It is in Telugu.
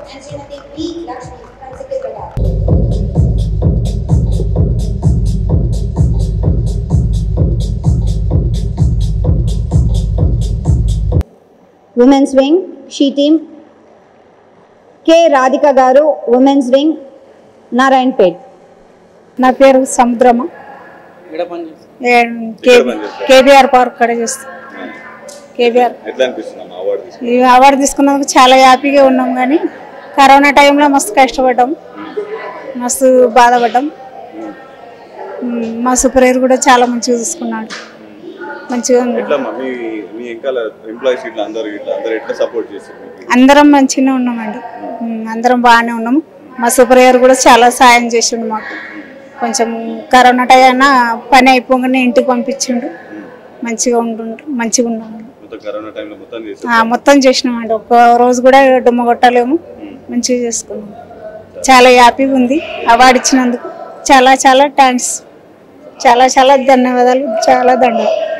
and Srimati B. Lakshmi from Secretariat. Women's wing she team K Radhika garu women's wing Narayanpet నా పేరు సముద్రమ ఇక్కడ పని చేస్తాం కేబీఆర్ పార్క్ కడ చేస్తాం కేబీఆర్ ఎట్లా అనిపిస్తుంది అవార్డు తీసుకుని ఈ అవార్డు తీసుకున్నందుకు చాలా హ్యాపీగా ఉన్నాం కానీ కరోనా టైంలో మస్తు కష్టపడ్డాం మస్తు బాధపడ్డాం మ్, మా సూపర్వైజర్ కూడా చాలా మంచిగా చూసుకున్నాడు మంచిగా ఉంది. ఎట్లా అమ్మా? మీ మీ వెనకాల ఎంప్లాయీస్ ఇట్లా అందరు ఇట్లా అందరు ఎట్లా సపోర్ట్ చేస్తారు మీకు అందరం మంచిగానే ఉన్నామండి మ్, అందరం బాగానే ఉన్నాము మా సూపర్వైజర్ కూడా చాలా సాయం చేసిండు మాకు కొంచెం కరోనా టైం అయినా పని అయిపోగానే ఇంటికి పంపించిండు మంచిగా ఉంటుండ్రు మంచిగా ఉన్నాము మొత్తం కరోనా టైంలో మొత్తం ఆ, చేస్తారు మొత్తం చేసినామండి ఒక్క రోజు కూడా డుమ్మ కొట్టలేము మంచిగా చేసుకున్నాం చాలా హ్యాపీగా ఉంది అవార్డు ఇచ్చినందుకు చాలా చాలా థ్యాంక్స్ చాలా చాలా ధన్యవాదాలు చాలా దండాలు